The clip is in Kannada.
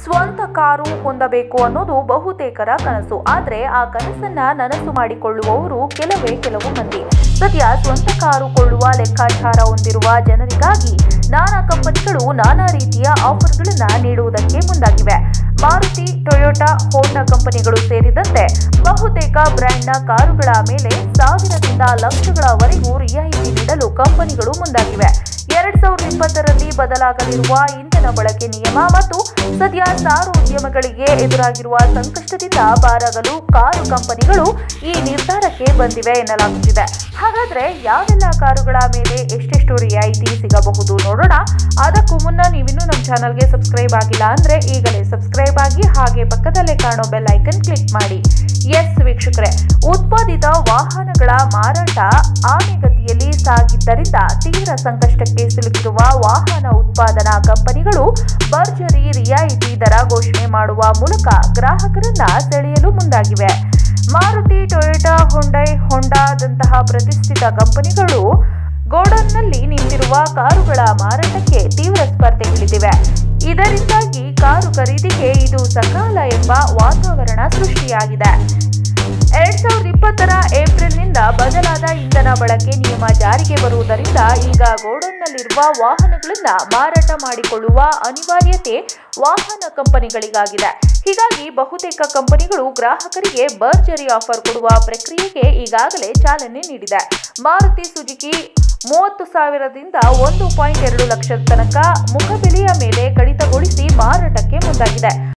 ಸ್ವಂತ ಕಾರು ಹೊಂದಬೇಕು ಅನ್ನೋದು ಬಹುತೇಕರ ಕನಸು ಆದ್ರೆ ಆ ಕನಸನ್ನ ನನಸು ಮಾಡಿಕೊಳ್ಳುವವರು ಕೆಲವೇ ಕೆಲವು ಮಂದಿ ಸದ್ಯ ಸ್ವಂತ ಕಾರು ಕೊಳ್ಳುವ ಲೆಕ್ಕಾಚಾರ ಹೊಂದಿರುವ ಜನರಿಗಾಗಿ ನಾನಾ ಕಂಪನಿಗಳು ನಾನಾ ರೀತಿಯ ಆಫರ್ಗಳನ್ನ ನೀಡುವುದಕ್ಕೆ ಮುಂದಾಗಿವೆ ಮಾರುತಿ ಟೊಯೋಟಾ ಹೋಂಡಾ ಕಂಪನಿಗಳು ಸೇರಿದಂತೆ ಬಹುತೇಕ ಬ್ರ್ಯಾಂಡ್ನ ಕಾರುಗಳ ಮೇಲೆ ಸಾವಿರದಿಂದ ಲಕ್ಷಗಳವರೆಗೂ ರಿಯಾಯಿತಿ ನೀಡಲು ಕಂಪನಿಗಳು ಮುಂದಾಗಿವೆ ಎರಡ್ ಸಾವಿರದ ಇಪ್ಪತ್ತರಲ್ಲಿ ಬದಲಾಗಲಿರುವ ಇಂಧನ ಬಳಕೆ ನಿಯಮ ಮತ್ತು ಸದ್ಯ ಸಾರು ಉದ್ಯಮಗಳಿಗೆ ಎದುರಾಗಿರುವ ಸಂಕಷ್ಟದಿಂದ ಪಾರಾಗಲು ಕಾರು ಕಂಪನಿಗಳು ಈ ನಿರ್ಧಾರಕ್ಕೆ ಬಂದಿವೆ ಎನ್ನಲಾಗುತ್ತಿದೆ ಹಾಗಾದ್ರೆ ಯಾವೆಲ್ಲ ಕಾರುಗಳ ಮೇಲೆ ಎಷ್ಟೆಷ್ಟು ರಿಯಾಯಿತಿ ಸಿಗಬಹುದು ನೋಡೋಣ ಅದಕ್ಕೂ ಮುನ್ನ ನೀವಿನ್ನೂ ನಮ್ಮ ಚಾನಲ್ಗೆ ಸಬ್ಸ್ಕ್ರೈಬ್ ಆಗಿಲ್ಲ ಅಂದ್ರೆ ಈಗಲೇ ಸಬ್ಸ್ಕ್ರೈಬ್ ಆಗಿ ಹಾಗೆ ಪಕ್ಕದಲ್ಲೇ ಕಾಣೋ ಬೆಲ್ ಐಕನ್ ಕ್ಲಿಕ್ ಮಾಡಿ ಎಸ್ ವೀಕ್ಷಕರೇ ಉತ್ಪಾದಿತ ವಾಹನಗಳ ಮಾರಾಟ ಆಮೆಗತಿಯಲ್ಲಿ ಸಾಗಿದ್ದರಿಂದ ತೀವ್ರ ಸಂಕಷ್ಟಕ್ಕೆ ಸಿಲುಕಿರುವ ವಾಹನ ಉತ್ಪಾದನಾ ಕಂಪನಿಗಳು ಭರ್ಜರಿ ರಿಯಾಯಿತಿ ದರ ಘೋಷಣೆ ಮಾಡುವ ಮೂಲಕ ಗ್ರಾಹಕರನ್ನ ಸೆಳೆಯಲು ಮುಂದಾಗಿವೆ ಮಾರುತಿ ಟೊಯೋಟಾ ಹೊಂಡೈ ಹೊಂಡಾದಂತಹ ಪ್ರತಿಷ್ಠಿತ ಕಂಪನಿಗಳು ಗೋಡೌನ್ನಲ್ಲಿ ನಿಂತಿರುವ ಕಾರುಗಳ ಮಾರಾಟಕ್ಕೆ ತೀವ್ರ ಸ್ಪರ್ಧೆಗಿಳಿದಿವೆ ಇದರಿಂದಾಗಿ ಕಾರು ಖರೀದಿಗೆ ಇದು ಸಕಾಲ ಎಂಬ ವಾತಾವರಣ ಸೃಷ್ಟಿಯಾಗಿದೆ ಎರಡ್ ಸಾವಿರದ ಇಪ್ಪತ್ತರ ಏಪ್ರಿಲ್ನಿಂದ ಬದಲಾದ ಇಂಧನ ಬಳಕೆ ನಿಯಮ ಜಾರಿಗೆ ಬರುವುದರಿಂದ ಈಗ ಗೋಡೌನ್ನಲ್ಲಿರುವ ವಾಹನಗಳನ್ನ ಮಾರಾಟ ಮಾಡಿಕೊಳ್ಳುವ ಅನಿವಾರ್ಯತೆ ವಾಹನ ಕಂಪನಿಗಳಿಗಾಗಿದೆ ಹೀಗಾಗಿ ಬಹುತೇಕ ಕಂಪನಿಗಳು ಗ್ರಾಹಕರಿಗೆ ಭರ್ಜರಿ ಆಫರ್ ಕೊಡುವ ಪ್ರಕ್ರಿಯೆಗೆ ಈಗಾಗಲೇ ಚಾಲನೆ ನೀಡಿದೆ ಮಾರುತಿ ಸುಜುಕಿ ಮೂವತ್ತು ಸಾವಿರದಿಂದ ಒಂದು ಪಾಯಿಂಟ್ ಎರಡು ಲಕ್ಷದ ತನಕ ಮುಖಬೆಲೆಯ ಮೇಲೆ ಕಡಿತಗೊಳಿಸಿ ಮಾರಾಟಕ್ಕೆ ಮುಂದಾಗಿದೆ